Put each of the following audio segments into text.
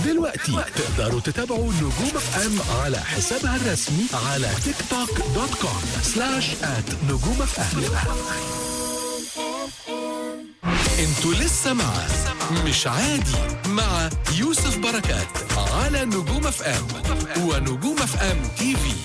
دلوقتي تقدروا تتابعوا نجوم اف ام على حسابها الرسمي على تيك توك دوت كوم سلاش ات نجوم اف ام انتوا لسه مع مش عادي مع يوسف بركات على نجوم اف ام ونجوم اف ام تي في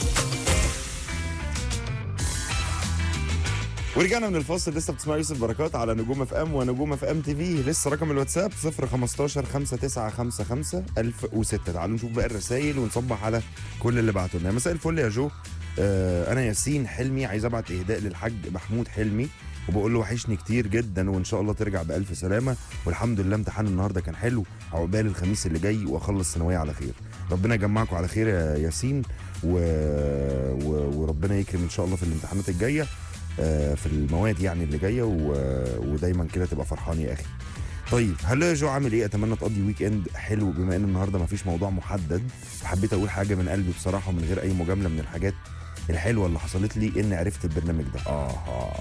ورجعنا من الفاصل لسه بتسمع يوسف بركات على نجوم اف ام ونجوم اف ام تي في لسه رقم الواتساب 015 5955 1006 تعالوا نشوف بقى الرسايل ونصبح على كل اللي بعتوا لنا مساء الفل يا جو آه انا ياسين حلمي عايز ابعت اهداء للحاج محمود حلمي وبقول له وحشني كتير جدا وان شاء الله ترجع بالف سلامه والحمد لله امتحان النهارده كان حلو عقبال الخميس اللي جاي واخلص ثانويه على خير ربنا يجمعكم على خير يا ياسين و... و... وربنا يكرم ان شاء الله في الامتحانات الجايه آه، في المواد يعني اللي جايه و... ودايما كده تبقى فرحان يا اخي طيب هل يا جو عامل ايه اتمنى تقضي ويك اند حلو بما ان النهارده ما فيش موضوع محدد حبيت اقول حاجه من قلبي بصراحه ومن غير اي مجامله من الحاجات الحلوه اللي حصلت لي اني عرفت البرنامج ده اه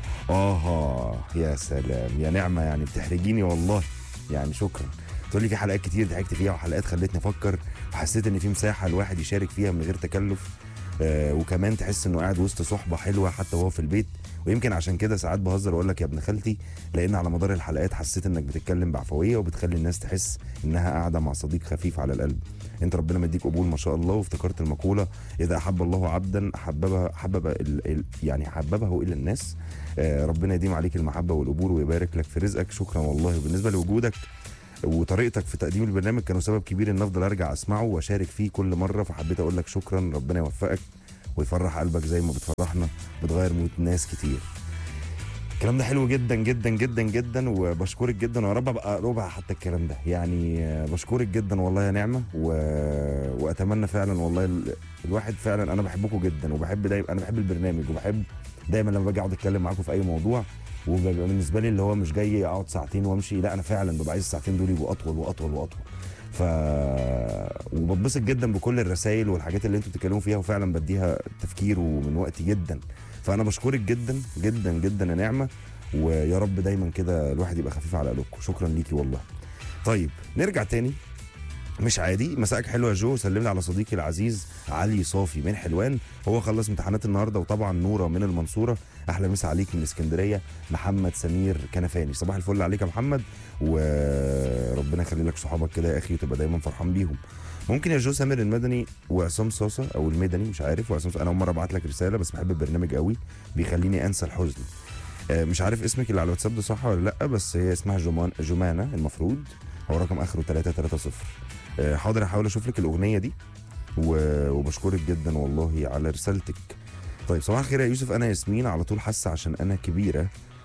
اه يا سلام يا نعمه يعني بتحرجيني والله يعني شكرا تقول لي في حلقات كتير ضحكت فيها وحلقات خلتني افكر وحسيت ان في مساحه الواحد يشارك فيها من غير تكلف آه وكمان تحس انه قاعد وسط صحبه حلوه حتى وهو في البيت ويمكن عشان كده ساعات بهزر واقول لك يا ابن خالتي لان على مدار الحلقات حسيت انك بتتكلم بعفويه وبتخلي الناس تحس انها قاعده مع صديق خفيف على القلب انت ربنا مديك قبول ما شاء الله وافتكرت المقوله اذا احب الله عبدا حببها حبب ال ال يعني حببه الى الناس آه ربنا يديم عليك المحبه والقبول ويبارك لك في رزقك شكرا والله وبالنسبه لوجودك وطريقتك في تقديم البرنامج كانوا سبب كبير ان افضل ارجع اسمعه واشارك فيه كل مره فحبيت اقول لك شكرا ربنا يوفقك ويفرح قلبك زي ما بتفرحنا بتغير مود ناس كتير الكلام ده حلو جدا جدا جدا جدا وبشكرك جدا ويا رب ابقى ربع حتى الكلام ده يعني آه، بشكرك جدا والله يا نعمه و... واتمنى فعلا والله ال... الواحد فعلا انا بحبكم جدا وبحب دايما انا بحب البرنامج وبحب دايما لما باجي اقعد اتكلم معاكم في اي موضوع وبيبقى بالنسبه لي اللي هو مش جاي اقعد ساعتين وامشي لا انا فعلا ببقى عايز الساعتين دول يبقوا اطول واطول واطول ف وبتبسط جدا بكل الرسائل والحاجات اللي انتوا بتتكلموا فيها وفعلا بديها تفكير ومن وقتي جدا فانا بشكرك جدا جدا جدا يا نعمه ويا رب دايما كده الواحد يبقى خفيف على قلوبكم شكرا ليكي والله طيب نرجع تاني مش عادي مساءك حلو يا جو سلم لي على صديقي العزيز علي صافي من حلوان هو خلص امتحانات النهارده وطبعا نوره من المنصوره احلى مسا عليك من اسكندريه محمد سمير كنفاني صباح الفل عليك يا محمد وربنا يخلي لك صحابك كده يا اخي وتبقى دايما فرحان بيهم ممكن يا جو سامر المدني وعصام صاصه او المدني مش عارف وعصام صاصة. انا اول مره ابعت لك رساله بس بحب البرنامج قوي بيخليني انسى الحزن آه، مش عارف اسمك اللي على الواتساب ده صح ولا لا بس هي اسمها جمان جمانه المفروض هو رقم اخره 330 آه، حاضر هحاول اشوف لك الاغنيه دي و- وبشكرك جدا والله على رسالتك طيب صباح الخير يا يوسف انا ياسمين على طول حاسه عشان انا كبيره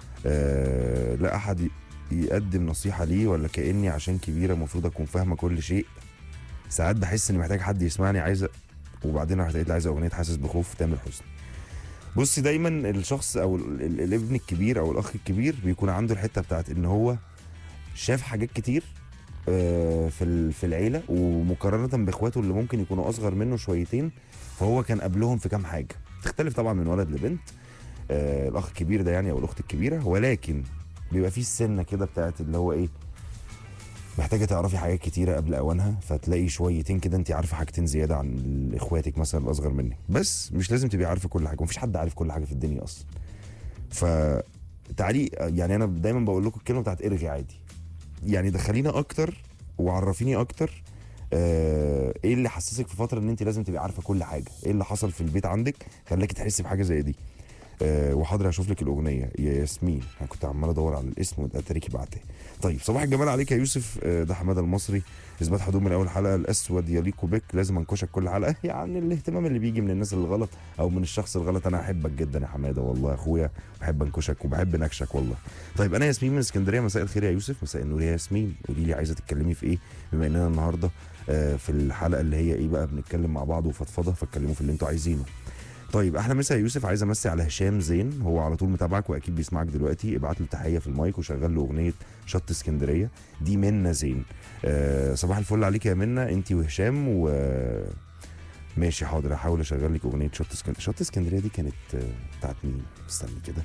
أه لا احد ي- يقدم نصيحه لي ولا كاني عشان كبيره المفروض اكون فاهمه كل شيء ساعات بحس اني محتاج حد يسمعني عايزه وبعدين راحت قالت لي عايزه اغنيه حاسس بخوف تامر حسني بصي دايما الشخص او ال- ال- الابن الكبير او الاخ الكبير بيكون عنده الحته بتاعت ان هو شاف حاجات كتير آه، في ال- في العيله ومقارنه باخواته اللي ممكن يكونوا اصغر منه شويتين فهو كان قبلهم في كام حاجه تختلف طبعا من ولد لبنت آه، الاخ الكبير ده يعني او الاخت الكبيره ولكن بيبقى فيه السنه كده بتاعت اللي هو ايه محتاجه تعرفي حاجات كتيره قبل اوانها فتلاقي شويتين كده انت عارفه حاجتين زياده عن اخواتك مثلا الاصغر منك بس مش لازم تبقي عارفه كل حاجه مفيش حد عارف كل حاجه في الدنيا اصلا ف تعالي يعني انا دايما بقول لكم الكلمه بتاعت ارغي عادي يعني دخلينا اكتر وعرفيني اكتر آه ايه اللي حسسك في فتره ان انت لازم تبقي عارفه كل حاجه ايه اللي حصل في البيت عندك خلاكي تحسي بحاجه زي دي آه وحاضر هشوف لك الاغنيه يا ياسمين انا كنت عمال ادور على الاسم واتريكي بعتها طيب صباح الجمال عليك يا يوسف آه ده حماده المصري اثبات حضور من اول حلقه الاسود يليق بك لازم انكشك كل حلقه يعني الاهتمام اللي بيجي من الناس الغلط او من الشخص الغلط انا احبك جدا يا حماده والله يا اخويا بحب انكشك وبحب نكشك والله طيب انا ياسمين من اسكندريه مساء الخير يا يوسف مساء النور يا ياسمين قولي لي عايزه تتكلمي في ايه بما اننا النهارده آه، في الحلقه اللي هي ايه بقى بنتكلم مع بعض وفضفضه فاتكلموا في اللي انتوا عايزينه طيب احلى مسا يا يوسف عايز امسي على هشام زين هو على طول متابعك واكيد بيسمعك دلوقتي ابعت له تحيه في المايك وشغل له اغنيه شط اسكندريه دي منى زين آه صباح الفل عليك يا منى انت وهشام و ماشي حاضر هحاول اشغل لك اغنيه شط اسكندريه شط اسكندريه دي كانت آه، بتاعت مين استني كده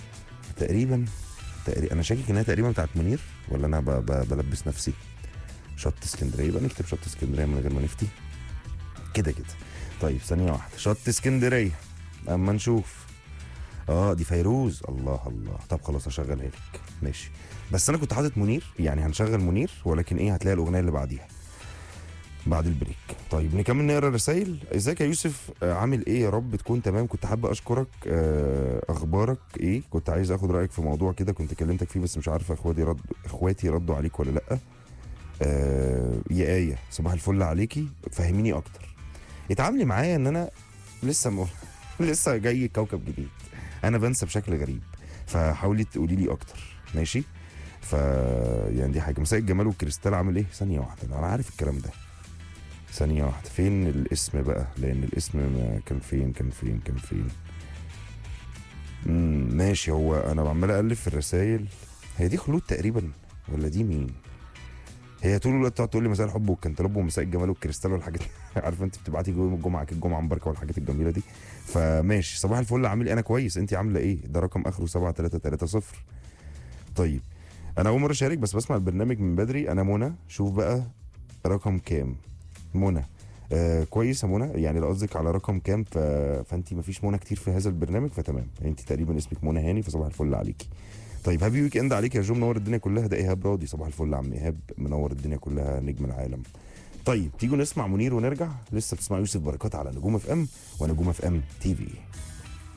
تقريبا تقريبا انا شاكك انها تقريبا بتاعت منير ولا انا ب... ب... بلبس نفسي شط اسكندريه يبقى نكتب شط اسكندريه من غير ما نفتي كده كده طيب ثانيه واحده شط اسكندريه اما نشوف اه دي فيروز الله الله طب خلاص هشغلها لك ماشي بس انا كنت حاطط منير يعني هنشغل منير ولكن ايه هتلاقي الاغنيه اللي بعديها بعد البريك طيب نكمل نقرا الرسايل ازيك يا يوسف آه، عامل ايه يا رب تكون تمام كنت حابه اشكرك آه، اخبارك ايه كنت عايز اخد رايك في موضوع كده كنت كلمتك فيه بس مش عارف اخواتي رد اخواتي ردوا عليك ولا لا آه يا ايه صباح الفل عليكي فهميني اكتر اتعاملي معايا ان انا لسه م... لسه جاي كوكب جديد انا بنسى بشكل غريب فحاولي تقولي لي اكتر ماشي ف يعني دي حاجه مساء الجمال والكريستال عامل ايه ثانيه واحده انا عارف الكلام ده ثانيه واحده فين الاسم بقى لان الاسم ما كان فين كان فين كان فين امم ماشي هو انا عمال اقلب في الرسايل هي دي خلود تقريبا ولا دي مين هي طول الوقت تقعد تقول لي مساء الحب والكنتالوب ومساء الجمال والكريستال والحاجات عارفه انت بتبعتي يوم الجمعه الجمعه مباركه والحاجات الجميله دي فماشي صباح الفل عامل ايه انا كويس انت عامله ايه ده رقم اخره 7330 طيب انا اول مره اشارك بس بسمع البرنامج من بدري انا منى شوف بقى رقم كام منى آه كويس يا منى يعني لو قصدك على رقم كام ف... فانت ما فيش منى كتير في هذا البرنامج فتمام انت تقريبا اسمك منى هاني فصباح الفل عليكي طيب هابي ويك اند عليك يا جو منور الدنيا كلها ده ايهاب راضي صباح الفل يا عم ايهاب منور الدنيا كلها نجم العالم طيب تيجوا نسمع منير ونرجع لسه بتسمع يوسف بركات على نجوم اف ام ونجوم اف ام تي في